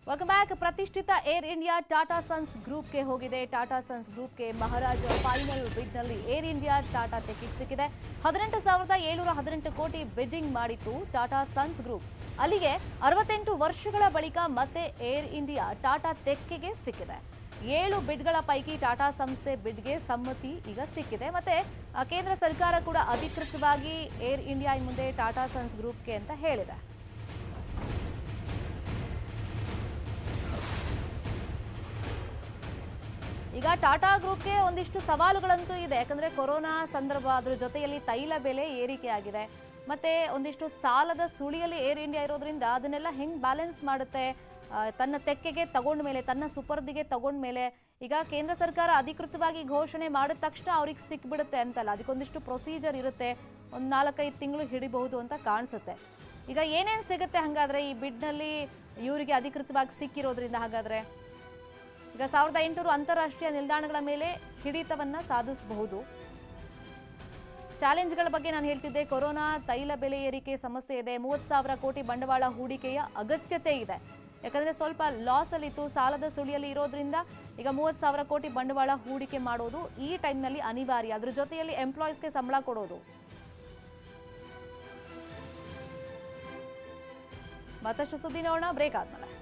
welcome back ಪ್ರತಿಷ್ಠಿತ Air India Tata Sons ಗ್ರೂಪ್ಗೆ ಹೋಗಿದೆ ಟಾಟಾ ಸನ್ಸ್ ಗ್ರೂಪ್ಗೆ ಮಹಾರಾಜ ಫೈನಲ್ ಬಿಡ್ನಲ್ಲಿ ಏರ್ ಇಂಡಿಯಾ ಟಾಟಾ ಟೆಕ್ಕಿಗೆ ಸಿಕ್ಕಿದೆ ಹದಿನೆಂಟು ಸಾವಿರದ ಏಳ್ನೂರ ಹದಿನೆಂಟು ಕೋಟಿ ಬಿಡ್ಡಿಂಗ್ ಮಾಡಿತ್ತು ಟಾಟಾ ಸನ್ಸ್ ಗ್ರೂಪ್ ಅಲ್ಲಿಗೆ ಅರವತ್ತೆಂಟು ವರ್ಷಗಳ ಬಳಿಕ ಮತ್ತೆ ಏರ್ ಇಂಡಿಯಾ ಟಾಟಾ ತೆಕ್ಕಿಗೆ ಸಿಕ್ಕಿದೆ ಏಳು ಬಿಡ್ಗಳ ಪೈಕಿ ಟಾಟಾ ಸಂಸ್ಥೆ ಬಿಡ್ಗೆ ಸಮ್ಮತಿ ಈಗ ಸಿಕ್ಕಿದೆ ಮತ್ತೆ ಆ, ಕೇಂದ್ರ ಸರ್ಕಾರ ಕೂಡ ಅಧಿಕೃತವಾಗಿ ಏರ್ ಇಂಡಿಯಾ ಇನ್ ಮುಂದೆ ಟಾಟಾ ಸನ್ಸ್ ಗ್ರೂಪ್ಗೆ ಅಂತ ಹೇಳಿದೆ ಈಗ ಟಾಟಾ ಗ್ರೂಪ್ಗೆ ಒಂದಿಷ್ಟು ಸವಾಲುಗಳಂತೂ ಇದೆ ಯಾಕಂದ್ರೆ ಕೊರೋನಾ ಸಂದರ್ಭ ಅದ್ರ ಜೊತೆಯಲ್ಲಿ ತೈಲ ಬೆಲೆ ಏರಿಕೆ ಆಗಿದೆ ಮತ್ತೆ ಒಂದಿಷ್ಟು ಸಾಲದ ಸುಳಿಯಲ್ಲಿ ಏರ್ ಇಂಡಿಯಾ ಇರೋದ್ರಿಂದ ಅದನ್ನೆಲ್ಲ ಹೆಂಗ್ ಬ್ಯಾಲೆನ್ಸ್ ಮಾಡುತ್ತೆ ಆ, ತನ್ನ ತೆಕ್ಕೆಗೆ ತಗೊಂಡ ಮೇಲೆ ತನ್ನ ಸುಪರ್ದಿಗೆ ತಗೊಂಡ ಮೇಲೆ ಈಗ ಕೇಂದ್ರ ಸರ್ಕಾರ ಅಧಿಕೃತವಾಗಿ ಘೋಷಣೆ ಮಾಡಿದ ತಕ್ಷಣ ಅವ್ರಿಗೆ ಸಿಕ್ಬಿಡುತ್ತೆ ಅಂತಲ್ಲ ಅದಕ್ಕೊಂದಿಷ್ಟು ಪ್ರೊಸೀಜರ್ ಇರುತ್ತೆ ಒಂದು ನಾಲ್ಕೈದು ತಿಂಗಳು ಹಿಡಿಬಹುದು ಅಂತ ಕಾಣಿಸುತ್ತೆ ಈಗ ಏನೇನು ಸಿಗುತ್ತೆ ಹಾಗಾದ್ರೆ ಈ ಬಿಡ್ನಲ್ಲಿ ಇವರಿಗೆ ಅಧಿಕೃತವಾಗಿ ಸಿಕ್ಕಿರೋದ್ರಿಂದ ಹಾಗಾದ್ರೆ ಈಗ ಸಾವಿರದ ಎಂಟುನೂರು ಅಂತಾರಾಷ್ಟ್ರೀಯ ನಿಲ್ದಾಣಗಳ ಮೇಲೆ ಹಿಡಿತವನ್ನ ಸಾಧಿಸಬಹುದು ಚಾಲೆಂಜ್ಗಳ ಬಗ್ಗೆ ನಾನು ಹೇಳ್ತಿದ್ದೆ ಕೊರೋನಾ ತೈಲ ಬೆಲೆ ಏರಿಕೆ ಸಮಸ್ಯೆ ಇದೆ ಮೂವತ್ತು ಸಾವಿರ ಕೋಟಿ ಬಂಡವಾಳ ಹೂಡಿಕೆಯ ಅಗತ್ಯತೆ ಇದೆ ಯಾಕಂದ್ರೆ ಸ್ವಲ್ಪ ಲಾಸ್ ಅಲ್ಲಿತ್ತು ಸಾಲದ ಸುಳಿಯಲ್ಲಿ ಇರೋದ್ರಿಂದ ಈಗ ಮೂವತ್ತು ಸಾವಿರ ಕೋಟಿ ಬಂಡವಾಳ ಹೂಡಿಕೆ ಮಾಡೋದು ಈ ಟೈಮ್ನಲ್ಲಿ ಅನಿವಾರ್ಯ ಅದ್ರ ಜೊತೆಯಲ್ಲಿ ಎಂಪ್ಲಾಯೀಸ್ಗೆ ಸಂಬಳ ಕೊಡೋದು ಮತ್ತಷ್ಟು ಸುದ್ದಿ ನೋಡೋಣ ಬ್ರೇಕ್ ಆದ್ಮೇಲೆ